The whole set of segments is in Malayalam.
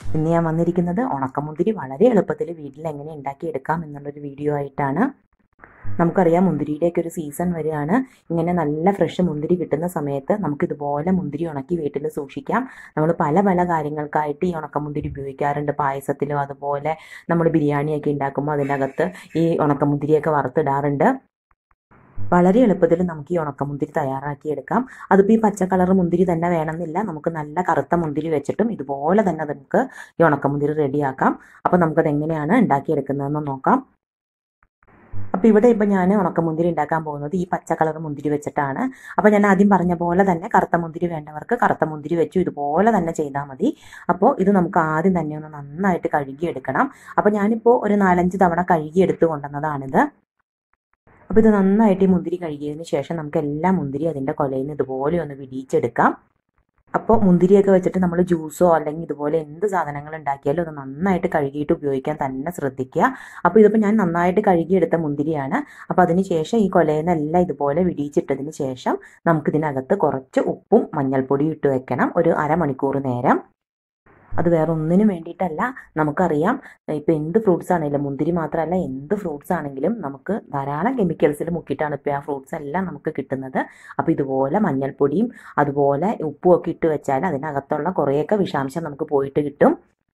ഇന്ന് ഞാൻ വന്നിരിക്കുന്നത് ഉണക്കമുന്തിരി വളരെ എളുപ്പത്തിൽ വീട്ടിൽ എങ്ങനെ ഉണ്ടാക്കിയെടുക്കാം എന്നുള്ളൊരു വീഡിയോ ആയിട്ടാണ് നമുക്കറിയാം മുന്തിരിയുടെയൊക്കെ ഒരു സീസൺ വരികയാണ് ഇങ്ങനെ നല്ല ഫ്രഷ് മുന്തിരി കിട്ടുന്ന സമയത്ത് നമുക്ക് ഇതുപോലെ മുന്തിരി ഉണക്കി വീട്ടിൽ സൂക്ഷിക്കാം നമ്മൾ പല പല കാര്യങ്ങൾക്കായിട്ട് ഈ ഉണക്കമുന്തിരി ഉപയോഗിക്കാറുണ്ട് പായസത്തിലും അതുപോലെ നമ്മൾ ബിരിയാണിയൊക്കെ ഉണ്ടാക്കുമ്പോൾ അതിനകത്ത് ഈ ഉണക്കമുന്തിരിയൊക്കെ വറുത്തിടാറുണ്ട് വളരെ എളുപ്പത്തിൽ നമുക്ക് ഈ ഉണക്കമുന്തിരി തയ്യാറാക്കിയെടുക്കാം അതിപ്പോൾ ഈ പച്ച കളർ മുന്തിരി തന്നെ വേണമെന്നില്ല നമുക്ക് നല്ല കറുത്ത മുന്തിരി വെച്ചിട്ടും ഇതുപോലെ തന്നെ നമുക്ക് ഈ ഉണക്കമുന്തിരി റെഡിയാക്കാം അപ്പോൾ നമുക്കത് എങ്ങനെയാണ് ഉണ്ടാക്കിയെടുക്കുന്നതെന്ന് നോക്കാം അപ്പോൾ ഇവിടെ ഇപ്പോൾ ഞാൻ ഉണക്കമുന്തിരി ഉണ്ടാക്കാൻ പോകുന്നത് ഈ പച്ച കളർ മുന്തിരി വെച്ചിട്ടാണ് അപ്പോൾ ഞാൻ ആദ്യം പറഞ്ഞ പോലെ തന്നെ കറുത്ത മുന്തിരി വേണ്ടവർക്ക് കറുത്ത മുന്തിരി വെച്ചു ഇതുപോലെ തന്നെ ചെയ്താൽ മതി അപ്പോൾ ഇത് നമുക്ക് ആദ്യം തന്നെ ഒന്ന് നന്നായിട്ട് കഴുകിയെടുക്കണം അപ്പോൾ ഞാനിപ്പോൾ ഒരു നാലഞ്ച് തവണ കഴുകിയെടുത്ത് കൊണ്ടുവന്നതാണിത് അപ്പോൾ ഇത് നന്നായിട്ട് ഈ മുന്തിരി കഴുകിയതിന് ശേഷം നമുക്ക് എല്ലാ മുന്തിരി അതിൻ്റെ കൊലയിൽ നിന്ന് ഇതുപോലെ ഒന്ന് വിടിയിച്ചെടുക്കാം അപ്പോൾ മുന്തിരിയൊക്കെ വെച്ചിട്ട് നമ്മൾ ജ്യൂസോ അല്ലെങ്കിൽ ഇതുപോലെ എന്ത് സാധനങ്ങൾ ഉണ്ടാക്കിയാലും അത് നന്നായിട്ട് കഴുകിയിട്ട് ഉപയോഗിക്കാൻ തന്നെ ശ്രദ്ധിക്കുക അപ്പോൾ ഇതിപ്പോൾ ഞാൻ നന്നായിട്ട് കഴുകിയെടുത്ത മുന്തിരിയാണ് അപ്പോൾ അതിന് ശേഷം ഈ കൊലയിൽ നിന്നെല്ലാം ഇതുപോലെ വിടിയിച്ചിട്ടതിന് ശേഷം നമുക്കിതിനകത്ത് കുറച്ച് ഉപ്പും മഞ്ഞൾപ്പൊടിയും ഇട്ട് വെക്കണം ഒരു അരമണിക്കൂർ നേരം അത് വേറെ ഒന്നിനും വേണ്ടിയിട്ടല്ല നമുക്കറിയാം ഇപ്പം എന്ത് ഫ്രൂട്ട്സ് ആണെങ്കിലും മുന്തിരി മാത്രമല്ല എന്ത് ഫ്രൂട്ട്സ് ആണെങ്കിലും നമുക്ക് ധാരാളം കെമിക്കൽസിൽ മുക്കിയിട്ടാണ് ഇപ്പോൾ ആ ഫ്രൂട്ട്സ് എല്ലാം നമുക്ക് കിട്ടുന്നത് അപ്പോൾ ഇതുപോലെ മഞ്ഞൾപ്പൊടിയും അതുപോലെ ഉപ്പും ഒക്കെ ഇട്ട് വെച്ചാൽ അതിനകത്തുള്ള കുറേയൊക്കെ വിഷാംശം നമുക്ക് പോയിട്ട് കിട്ടും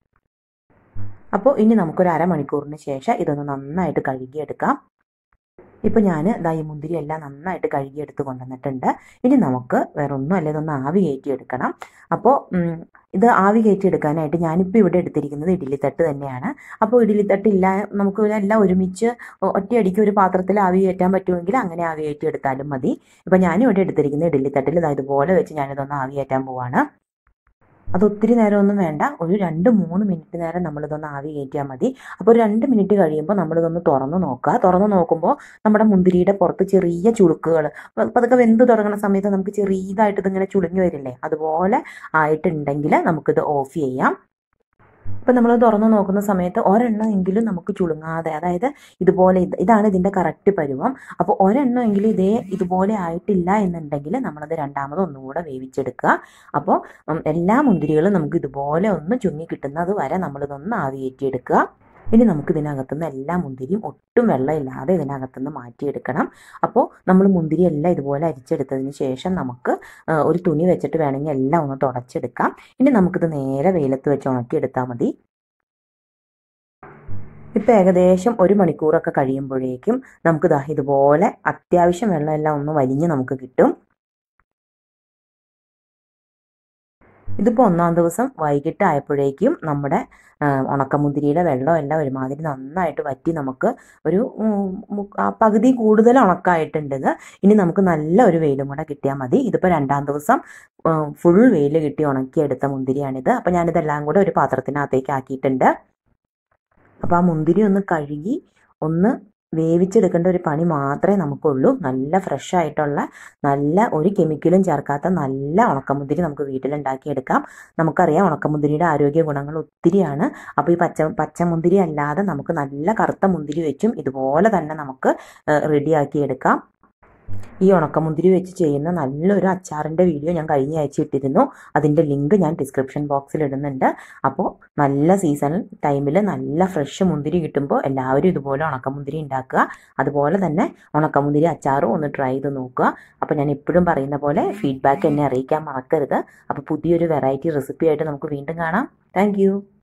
അപ്പോൾ ഇനി നമുക്കൊരു അരമണിക്കൂറിന് ശേഷം ഇതൊന്ന് നന്നായിട്ട് കഴുകിയെടുക്കാം ഇപ്പോൾ ഞാൻ ദാ ഈ മുന്തിരി എല്ലാം നന്നായിട്ട് കഴുകിയെടുത്ത് കൊണ്ടുവന്നിട്ടുണ്ട് ഇനി നമുക്ക് വേറെ ഒന്നും അല്ല ഇതൊന്ന് ആവി കയറ്റി എടുക്കണം അപ്പോൾ ഇത് ആവി കയറ്റി എടുക്കാനായിട്ട് ഞാനിപ്പോൾ ഇവിടെ എടുത്തിരിക്കുന്നത് ഇഡ്ഡലിത്തട്ട് തന്നെയാണ് അപ്പോൾ ഇഡ്ഡലിത്തട്ട് ഇല്ല നമുക്ക് എല്ലാം ഒരുമിച്ച് ഒറ്റയടിക്ക് ഒരു പാത്രത്തിൽ ആവി കയറ്റാൻ പറ്റുമെങ്കിൽ അങ്ങനെ ആവി കയറ്റി എടുത്താലും മതി ഇപ്പോൾ ഞാനിവിടെ എടുത്തിരിക്കുന്നത് ഇഡ്ഡലിത്തട്ടിൽ ഇതാ ഇതുപോലെ വെച്ച് ഞാനിതൊന്ന് ആവി കയറ്റാൻ പോവാണ് അത് ഒത്തിരി നേരമൊന്നും വേണ്ട ഒരു രണ്ട് മൂന്ന് മിനിറ്റ് നേരം നമ്മളിതൊന്ന് ആവി കയറ്റിയാൽ മതി അപ്പോൾ ഒരു രണ്ട് മിനിറ്റ് കഴിയുമ്പോൾ നമ്മളിതൊന്ന് തുറന്ന് നോക്കുക തുറന്ന് നോക്കുമ്പോൾ നമ്മുടെ മുന്തിരിയുടെ പുറത്ത് ചെറിയ ചുളുക്കുകൾ പതുക്കെ വെന്ത് തുടങ്ങുന്ന സമയത്ത് നമുക്ക് ചെറിയതായിട്ട് ഇതിങ്ങനെ ചുളുങ്ങി വരില്ലേ അതുപോലെ ആയിട്ടുണ്ടെങ്കിൽ നമുക്കിത് ഓഫ് ചെയ്യാം ഇപ്പം നമ്മൾ തുറന്നു നോക്കുന്ന സമയത്ത് ഒരെണ്ണം എങ്കിലും നമുക്ക് ചുളുങ്ങാതെ അതായത് ഇതുപോലെ ഇതാണ് ഇതിൻ്റെ കറക്റ്റ് പരുവം അപ്പോൾ ഒരെണ്ണം എങ്കിലും ഇതേ ഇതുപോലെ ആയിട്ടില്ല എന്നുണ്ടെങ്കിൽ നമ്മളത് രണ്ടാമത് ഒന്നുകൂടെ വേവിച്ചെടുക്കുക അപ്പോൾ എല്ലാ മുന്തിരികളും നമുക്ക് ഇതുപോലെ ഒന്ന് ചുങ്ങി കിട്ടുന്നത് വരെ നമ്മളിതൊന്ന് ആവിയേറ്റിയെടുക്കുക ഇനി നമുക്ക് ഇതിനകത്തുനിന്ന് എല്ലാ മുന്തിരിയും ഒട്ടും വെള്ളമില്ലാതെ ഇതിനകത്തുനിന്ന് മാറ്റിയെടുക്കണം അപ്പോൾ നമ്മൾ മുന്തിരി എല്ലാം ഇതുപോലെ അരിച്ചെടുത്തതിന് ശേഷം നമുക്ക് ഒരു തുണി വെച്ചിട്ട് വേണമെങ്കിൽ എല്ലാം ഒന്ന് തുടച്ചെടുക്കാം ഇനി നമുക്കിത് നേരെ വെയിലത്ത് വെച്ച് ഉണക്കിയെടുത്താൽ മതി ഇപ്പം ഏകദേശം ഒരു മണിക്കൂറൊക്കെ കഴിയുമ്പോഴേക്കും നമുക്ക് ദാ ഇതുപോലെ അത്യാവശ്യം വെള്ളമെല്ലാം ഒന്ന് വലിഞ്ഞ് നമുക്ക് കിട്ടും ഇതിപ്പോൾ ഒന്നാം ദിവസം വൈകിട്ട് ആയപ്പോഴേക്കും നമ്മുടെ ഉണക്കമുന്തിരിയുടെ വെള്ളം എല്ലാം ഒരുമാതിരി നന്നായിട്ട് വറ്റി നമുക്ക് ഒരു പകുതി കൂടുതൽ ഉണക്കായിട്ടുണ്ട് ഇത് ഇനി നമുക്ക് നല്ല ഒരു വെയിലും കൂടെ കിട്ടിയാൽ മതി ഇതിപ്പോൾ രണ്ടാം ദിവസം ഫുൾ വെയിൽ കിട്ടി ഉണക്കിയെടുത്ത മുന്തിരിയാണിത് അപ്പോൾ ഞാനിതെല്ലാം കൂടെ ഒരു പാത്രത്തിനകത്തേക്ക് ആക്കിയിട്ടുണ്ട് അപ്പോൾ ആ മുന്തിരി ഒന്ന് കഴുകി ഒന്ന് വേവിച്ചെടുക്കേണ്ട ഒരു പണി മാത്രമേ നമുക്കുള്ളൂ നല്ല ഫ്രഷ് ആയിട്ടുള്ള നല്ല ഒരു കെമിക്കലും ചേർക്കാത്ത നല്ല ഉണക്കമുന്തിരി നമുക്ക് വീട്ടിലുണ്ടാക്കിയെടുക്കാം നമുക്കറിയാം ഉണക്കമുന്തിരിയുടെ ആരോഗ്യ ഗുണങ്ങൾ ഒത്തിരിയാണ് അപ്പോൾ ഈ പച്ച പച്ചമുന്തിരി അല്ലാതെ നമുക്ക് നല്ല കറുത്ത മുന്തിരി വെച്ചും ഇതുപോലെ തന്നെ നമുക്ക് റെഡിയാക്കിയെടുക്കാം ഈ ഉണക്കമുന്തിരി വെച്ച് ചെയ്യുന്ന നല്ലൊരു അച്ചാറിൻ്റെ വീഡിയോ ഞാൻ കഴിഞ്ഞ ആഴ്ച ഇട്ടിരുന്നു അതിൻ്റെ ലിങ്ക് ഞാൻ ഡിസ്ക്രിപ്ഷൻ ബോക്സിൽ ഇടുന്നുണ്ട് അപ്പോൾ നല്ല സീസൺ ടൈമിൽ നല്ല ഫ്രഷ് മുന്തിരി കിട്ടുമ്പോൾ എല്ലാവരും ഇതുപോലെ ഉണക്കമുന്തിരി ഉണ്ടാക്കുക അതുപോലെ തന്നെ ഉണക്കമുന്തിരി അച്ചാറും ഒന്ന് ട്രൈ ചെയ്ത് നോക്കുക അപ്പോൾ ഞാൻ എപ്പോഴും പറയുന്ന പോലെ ഫീഡ്ബാക്ക് എന്നെ അറിയിക്കാൻ മറക്കരുത് അപ്പോൾ പുതിയൊരു വെറൈറ്റി റെസിപ്പി ആയിട്ട് നമുക്ക് വീണ്ടും കാണാം താങ്ക്